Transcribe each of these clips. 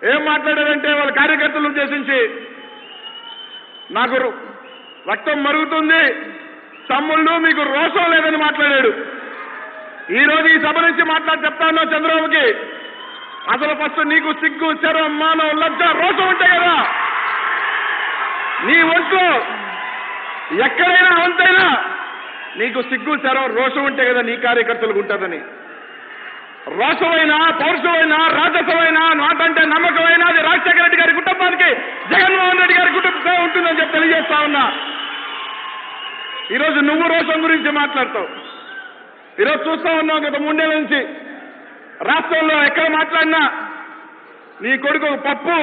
ఏం మాట్లాడారంటే వాళ్ళ కార్యకర్తలు ఉద్దేశించి నాకు రు- రక్తం మరుగుతుంది తమ్ముళ్ళు మీకు రోషం లేదని మాట్లాడాడు ఈ రోజు ఈ సభ నుంచి మాట్లాడి చెప్తాను చంద్రబాబుకి అసలు ఫస్ట్ నీకు సిగ్గు శరం మానం లజ్జ రోషం ఉంటాయి కదా నీ ఒంట్లో ఎక్కడైనా వంతైనా నీకు సిగ్గు శరం రోషం ఉంటే కదా నీ కార్యకర్తలకు ఉంటుందని రోషమైన పౌరుషమైన రాజసమైన నాటంటే నమ్మకమైన అది రాజశేఖర రెడ్డి గారి కుటుంబానికి జగన్మోహన్ రెడ్డి గారి కుటుంబం ఉంటుందని చెప్పి తెలియజేస్తా ఉన్నా ఈరోజు నువ్వు రోషం గురించి మాట్లాడతావు ఈరోజు చూస్తా ఉన్నావు గత మూడేళ్ళ నుంచి రాష్ట్రంలో ఎక్కడ మాట్లాడినా నీ కొడుకు ఒక పప్పు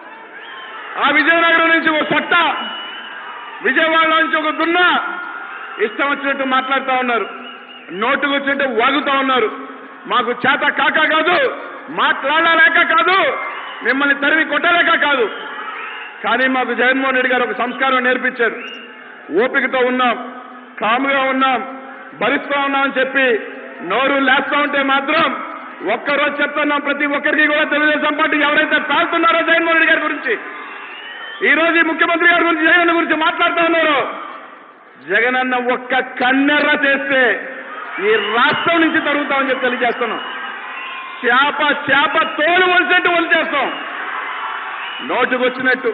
ఆ విజయనగరం నుంచి ఒక సొట్ట విజయవాడ నుంచి ఒక దున్న ఇష్టం వచ్చినట్టు మాట్లాడుతూ ఉన్నారు నోటుకు వచ్చినట్టు వాగుతూ ఉన్నారు మాకు చేత కాక కాదు మాట్లాడలేక కాదు మిమ్మల్ని తరిమి కొట్టలేక కాదు కానీ మాకు జగన్మోహన్ రెడ్డి గారు ఒక సంస్కారం నేర్పించారు ఓపికతో ఉన్నాం కాముగా ఉన్నాం భరిస్తూ ఉన్నాం అని చెప్పి నోరు లేస్తా ఉంటే మాత్రం ఒక్కరోజు చెప్తున్నాం ప్రతి ఒక్కరికి కూడా తెలుగుదేశం పార్టీ ఎవరైతే తాగుతున్నారో జగన్మోహన్ రెడ్డి గారి గురించి ఈ రోజు ఈ ముఖ్యమంత్రి గారి గురించి జగన్ గురించి మాట్లాడుతూ ఉన్నారు జగన్ అన్న ఒక్క కన్నెర్ర చేస్తే ఈ రాష్ట్రం నుంచి తరుగుతామని చెప్పి తెలియజేస్తున్నాం చేప చేప తోలు వలిసినట్టు వలిచేస్తాం నోటుకు వచ్చినట్టు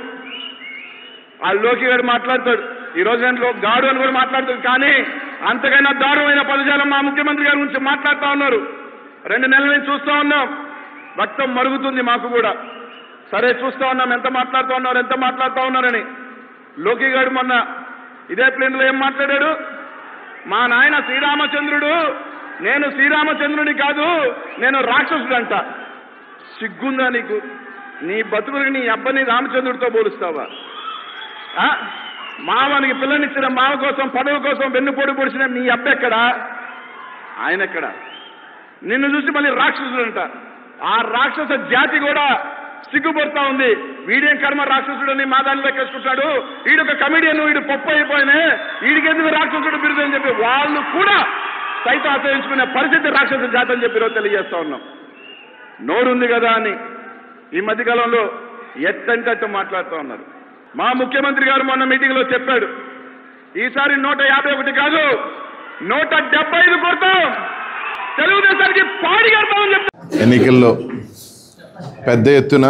ఆ లోకి గారు మాట్లాడతాడు ఈ రోజు నేను గాడు అని కూడా మాట్లాడుతాడు కానీ అంతకైనా దారుణమైన పదజాలం మా ముఖ్యమంత్రి గారి గురించి మాట్లాడుతూ ఉన్నారు రెండు నెలల నుంచి చూస్తూ ఉన్నాం రక్తం మరుగుతుంది మాకు కూడా సరే చూస్తా ఉన్నాం ఎంత మాట్లాడుతూ ఉన్నారు ఎంత మాట్లాడుతూ ఉన్నారని లోకి గారు మొన్న ఇదే ప్లేన్లో ఏం మాట్లాడాడు మా నాయన శ్రీరామచంద్రుడు నేను శ్రీరామచంద్రుడి కాదు నేను రాక్షసుడంట సిగ్గుందా నీకు నీ బతుకులకి నీ అబ్బని రామచంద్రుడితో పోలుస్తావా ఆ? మామనికి పిల్లనిచ్చిన మామ కోసం పదవి కోసం వెన్నుపోటు పొడిచిన నీ అబ్బెక్కడా ఆయన ఎక్కడా నిన్ను చూసి మళ్ళీ రాక్షసుడంట ఆ రాక్షస జాతి కూడా సిగ్గుపడుతా ఉంది వీడేం కర్మ రాక్షసుడని మా దాన్ని లెక్కేసుకుంటాడు వీడొక కమిడియన్ వీడు పప్పు అయిపోయినే వీడికి ఎందుకు రాక్షసుడు బిరుదు అని చెప్పి వాళ్ళు కూడా సైతం ఆశ్రయించుకునే పరిస్థితి రాక్షస జాతి అని చెప్పి ఈరోజు తెలియజేస్తా ఉన్నాం నోరుంది కదా అని ఈ మధ్యకాలంలో ఎట్టంటట్టు మాట్లాడుతూ ఉన్నారు మా ముఖ్యమంత్రి గారు మొన్న మీటింగ్ లో చెప్పాడు ఈసారి నూట యాభై ఒకటి కాదు నూట డెబ్బై ఐదు కొడతాం తెలుగుదేశానికి పాడి కడతామని చెప్పి ఎన్నికల్లో పెద్ద ఎత్తున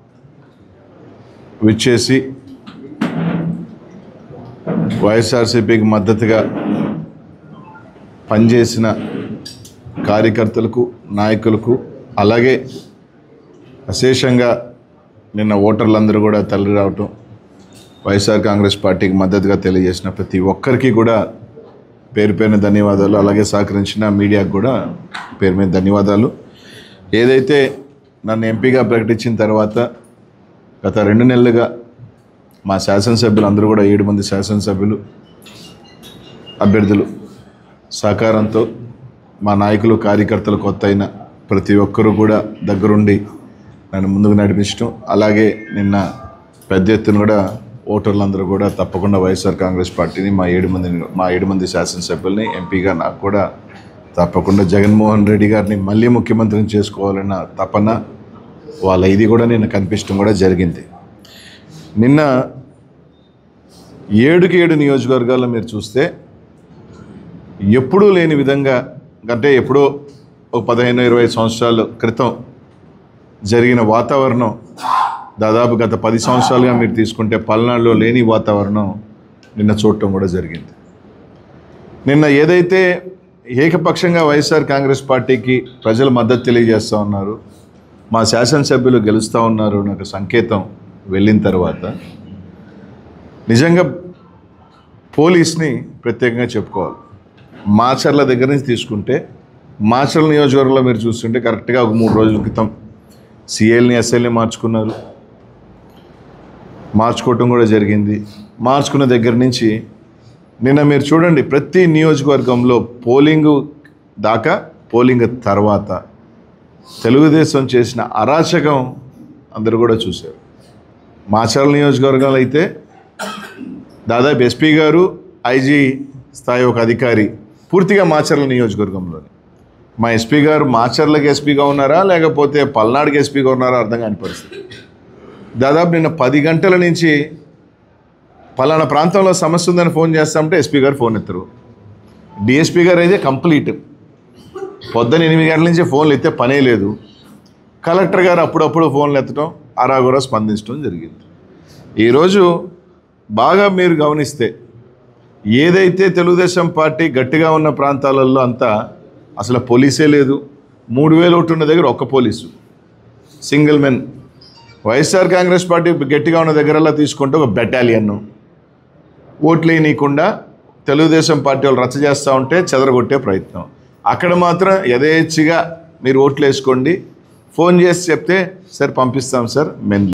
విచ్చేసి వైఎస్ఆర్సీపీకి మద్దతుగా పనిచేసిన కార్యకర్తలకు నాయకులకు అలాగే అశేషంగా నిన్న ఓటర్లందరూ కూడా తల్లి రావటం వైఎస్ఆర్ కాంగ్రెస్ పార్టీకి మద్దతుగా తెలియజేసిన ప్రతి ఒక్కరికి కూడా పేరు పేరున ధన్యవాదాలు అలాగే సహకరించిన మీడియాకు కూడా పేరు మీద ధన్యవాదాలు ఏదైతే నన్ను ఎంపీగా ప్రకటించిన తర్వాత గత రెండు నెలలుగా మా శాసనసభ్యులు అందరూ కూడా ఏడు మంది శాసనసభ్యులు అభ్యర్థులు సహకారంతో మా నాయకులు కార్యకర్తలు కొత్త అయిన ప్రతి ఒక్కరూ కూడా దగ్గరుండి నన్ను ముందుకు నడిపించడం అలాగే నిన్న పెద్ద ఎత్తున కూడా ఓటర్లందరూ కూడా తప్పకుండా వైఎస్ఆర్ కాంగ్రెస్ పార్టీని మా ఏడు మంది మా ఏడు మంది శాసనసభ్యుల్ని ఎంపీగా నాకు కూడా తప్పకుండా జగన్మోహన్ రెడ్డి గారిని మళ్ళీ ముఖ్యమంత్రిని చేసుకోవాలన్న తపన వాళ్ళ ఇది కూడా నిన్న కనిపించడం కూడా జరిగింది నిన్న ఏడుకి ఏడు నియోజకవర్గాల్లో మీరు చూస్తే ఎప్పుడూ లేని విధంగా అంటే ఎప్పుడో ఒక పదిహేను ఇరవై సంవత్సరాల క్రితం జరిగిన వాతావరణం దాదాపు గత పది సంవత్సరాలుగా మీరు తీసుకుంటే పల్నాడులో లేని వాతావరణం నిన్న చూడటం కూడా జరిగింది నిన్న ఏదైతే ఏకపక్షంగా వైఎస్ఆర్ కాంగ్రెస్ పార్టీకి ప్రజలు మద్దతు తెలియజేస్తూ ఉన్నారు మా శాసనసభ్యులు గెలుస్తూ ఉన్నారు నాకు సంకేతం వెళ్ళిన తర్వాత నిజంగా పోలీస్ని ప్రత్యేకంగా చెప్పుకోవాలి మాచర్ల దగ్గర నుంచి తీసుకుంటే మాచర్ల నియోజకవర్గంలో మీరు చూస్తుంటే కరెక్ట్గా ఒక మూడు రోజుల క్రితం సిఎల్ని ఎస్ఎల్ని మార్చుకున్నారు మార్చుకోవటం కూడా జరిగింది మార్చుకున్న దగ్గర నుంచి నిన్న మీరు చూడండి ప్రతి నియోజకవర్గంలో పోలింగ్ దాకా పోలింగ్ తర్వాత తెలుగుదేశం చేసిన అరాచకం అందరూ కూడా చూశారు మాచర్ల నియోజకవర్గంలో అయితే దాదాపు ఎస్పీ గారు ఐజీ స్థాయి ఒక అధికారి పూర్తిగా మాచర్ల నియోజకవర్గంలోని మా ఎస్పీ గారు మాచర్లకి ఎస్పీగా ఉన్నారా లేకపోతే పల్నాడుకి ఎస్పీగా ఉన్నారా అర్థం కాని పరిస్థితి దాదాపు నిన్న పది గంటల నుంచి పలానా ప్రాంతంలో సమస్య ఉందని ఫోన్ చేస్తామంటే ఎస్పీ గారు ఫోన్ ఎత్తరు డిఎస్పీ గారు అయితే కంప్లీట్ పొద్దున్న ఎనిమిది గంటల నుంచి ఫోన్లు ఎత్తే పనే లేదు కలెక్టర్ గారు అప్పుడప్పుడు ఫోన్లు ఎత్తడం అరాగురా స్పందించడం జరిగింది ఈరోజు బాగా మీరు గమనిస్తే ఏదైతే తెలుగుదేశం పార్టీ గట్టిగా ఉన్న ప్రాంతాలలో అంతా అసలు పోలీసే లేదు మూడు వేలు ఒకటి ఉన్న దగ్గర ఒక్క police single men YSR Congress party గట్టిగా ఉన్న దగ్గరలా తీసుకుంటే ఒక బెటాలియన్ ఓట్లు వేయనీయకుండా తెలుగుదేశం పార్టీ వాళ్ళు రచ్చ చేస్తూ ఉంటే చెదరగొట్టే ప్రయత్నం అక్కడ మాత్రం యథేచ్ఛగా మీరు ఓట్లు వేసుకోండి ఫోన్ చేసి చెప్తే సార్ పంపిస్తాం సార్ మెన్